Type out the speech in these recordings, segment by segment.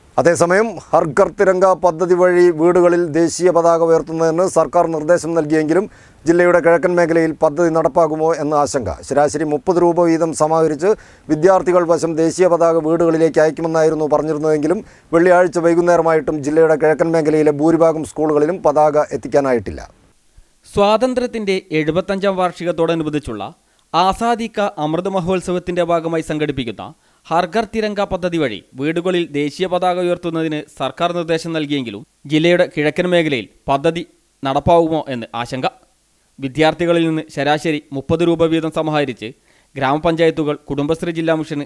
അതേസമയം ഹർഘർ തിരങ്ക പദ്ധതി വഴി വീടുകളിൽ ദേശീയ പതാക ഉയർത്തുന്നതിന് സർക്കാർ നിർദ്ദേശം നൽകിയെങ്കിലും ജില്ലയുടെ കിഴക്കൻ മേഖലയിൽ പദ്ധതി നടപ്പാകുമോ എന്ന ആശങ്ക ശരാശരി മുപ്പത് രൂപ വീതം സമാഹരിച്ച് വിദ്യാർത്ഥികൾ വശം ദേശീയ പതാക വീടുകളിലേക്ക് അയക്കുമെന്നായിരുന്നു പറഞ്ഞിരുന്നതെങ്കിലും വെള്ളിയാഴ്ച വൈകുന്നേരമായിട്ടും ജില്ലയുടെ കിഴക്കൻ മേഖലയിലെ ഭൂരിഭാഗം സ്കൂളുകളിലും പതാക എത്തിക്കാനായിട്ടില്ല സ്വാതന്ത്ര്യത്തിന്റെ എഴുപത്തഞ്ചാം വാർഷികത്തോടനുബന്ധിച്ചുള്ള ആസാദി കാ അമൃത് മഹോത്സവത്തിന്റെ ഭാഗമായി സംഘടിപ്പിക്കുന്ന ഹർഘർ തിരങ്ക പദ്ധതി വഴി വീടുകളിൽ ദേശീയ പതാക ഉയർത്തുന്നതിന് സർക്കാർ നിർദ്ദേശം നൽകിയെങ്കിലും ജില്ലയുടെ കിഴക്കൻ മേഖലയിൽ പദ്ധതി നടപ്പാവുമോ എന്ന് ആശങ്ക വിദ്യാർത്ഥികളിൽ നിന്ന് ശരാശരി മുപ്പത് രൂപ വീതം സമാഹരിച്ച് ഗ്രാമപഞ്ചായത്തുകൾ കുടുംബശ്രീ ജില്ലാ മിഷന്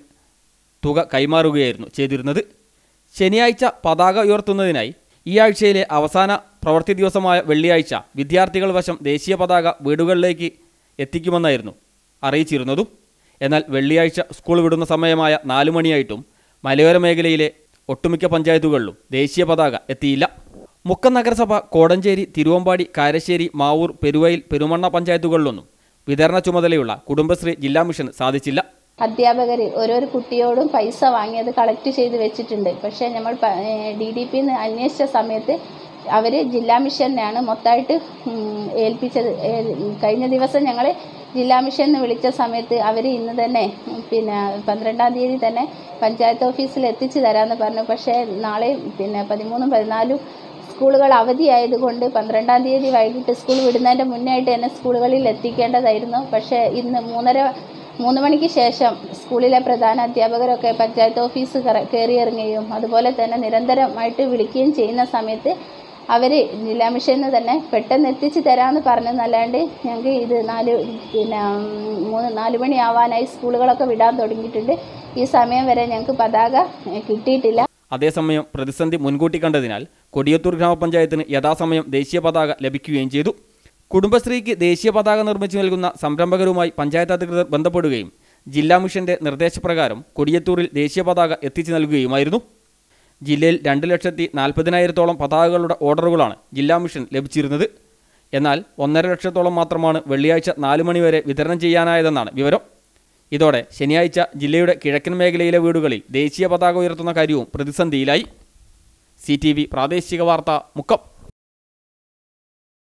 തുക കൈമാറുകയായിരുന്നു ചെയ്തിരുന്നത് ശനിയാഴ്ച പതാക ഉയർത്തുന്നതിനായി ഈ ആഴ്ചയിലെ അവസാന പ്രവൃത്തി ദിവസമായ വെള്ളിയാഴ്ച വിദ്യാർത്ഥികൾ വശം ദേശീയ പതാക വീടുകളിലേക്ക് എത്തിക്കുമെന്നായിരുന്നു അറിയിച്ചിരുന്നതും എന്നാൽ വെള്ളിയാഴ്ച സ്കൂൾ വിടുന്ന സമയമായ നാലു മണിയായിട്ടും മലയോര മേഖലയിലെ ഒട്ടുമിക്ക പഞ്ചായത്തുകളിലും ദേശീയ പതാക എത്തിയില്ല മുക്കം നഗരസഭ കോടഞ്ചേരി തിരുവമ്പാടി കാരശ്ശേരി മാവൂർ പെരുവയിൽ പെരുമണ്ണ പഞ്ചായത്തുകളിലൊന്നും വിതരണ ചുമതലയുള്ള കുടുംബശ്രീ ജില്ലാ മിഷൻ സാധിച്ചില്ല അധ്യാപകർ ഓരോരോ കുട്ടിയോടും പൈസ വാങ്ങി അത് കളക്ട് ചെയ്ത് വെച്ചിട്ടുണ്ട് പക്ഷേ നമ്മൾ ഡി ഡി പി അന്വേഷിച്ച സമയത്ത് അവർ ജില്ലാ മിഷനാണ് മൊത്തമായിട്ട് ഉം, ഏൽപ്പിച്ചത് ഏൽ- കഴിഞ്ഞ ദിവസം ഞങ്ങൾ ജില്ലാ മിഷൻ എന്ന് വിളിച്ച സമയത്ത് അവർ ഇന്ന് തന്നെ ഉം, പിന്നെ പന്ത്രണ്ടാം തീയതി തന്നെ പഞ്ചായത്ത് ഓഫീസിൽ എത്തിച്ചു തരാമെന്ന് പറഞ്ഞു പക്ഷേ നാളെ പിന്നെ പതിമൂന്നും പതിനാലും സ്കൂളുകൾ അവധിയായതുകൊണ്ട് പന്ത്രണ്ടാം തീയതി വൈകിട്ട് സ്കൂൾ വിടുന്നതിൻ്റെ മുന്നായിട്ട് തന്നെ സ്കൂളുകളിൽ എത്തിക്കേണ്ടതായിരുന്നു പക്ഷേ ഇന്ന് മൂന്നര മൂന്ന് മണിക്ക് ശേഷം സ്കൂളിലെ പ്രധാന അധ്യാപകരൊക്കെ പഞ്ചായത്ത് ഓഫീസ് കറ- കയറിയിറങ്ങുകയും അതുപോലെ തന്നെ നിരന്തരമായിട്ട് വിളിക്കുകയും ചെയ്യുന്ന സമയത്ത് അവർ ജില്ലാ മിഷന് തന്നെ പെട്ടെന്ന് എത്തിച്ചു തരാമെന്ന് പറഞ്ഞെന്നല്ലാണ്ട് ഞങ്ങൾക്ക് ഇത് നാല് പിന്നെ ഉം, മൂന്ന് നാല് മണിയാവാനായി സ്കൂളുകളൊക്കെ വിടാൻ തുടങ്ങിയിട്ടുണ്ട് ഈ സമയം വരെ ഞങ്ങൾക്ക് പതാക ഏ, കിട്ടിയിട്ടില്ല അതേസമയം പ്രതിസന്ധി മുൻകൂട്ടി കണ്ടതിനാൽ കൊടിയത്തൂർ ഗ്രാമപഞ്ചായത്തിന് യഥാസമയം ദേശീയ പതാക ലഭിക്കുകയും ചെയ്തു കുടുംബശ്രീക്ക് ദേശീയ പതാക നിർമ്മിച്ചു നൽകുന്ന സംരംഭകരുമായി പഞ്ചായത്ത് അധികൃതർ ബന്ധപ്പെടുകയും ജില്ലാ മിഷന്റെ നിർദ്ദേശപ്രകാരം കൊടിയത്തൂരിൽ ദേശീയ പതാക എത്തിച്ചു നൽകുകയുമായിരുന്നു ജില്ലയിൽ രണ്ട് ലക്ഷത്തി നാൽപ്പതിനായിരത്തോളം പതാകകളുടെ ഓർഡറുകളാണ് ജില്ലാ മിഷൻ ലഭിച്ചിരുന്നത് എന്നാൽ ഒന്നര ലക്ഷത്തോളം മാത്രമാണ് വെള്ളിയാഴ്ച നാല് മണിവരെ വിതരണം ചെയ്യാനായതെന്നാണ് വിവരം ഇതോടെ ശനിയാഴ്ച ജില്ലയുടെ കിഴക്കൻ മേഖലയിലെ വീടുകളിൽ ദേശീയ പതാക ഉയർത്തുന്ന കാര്യവും പ്രതിസന്ധിയിലായി സി പ്രാദേശിക വാർത്ത മുക്കം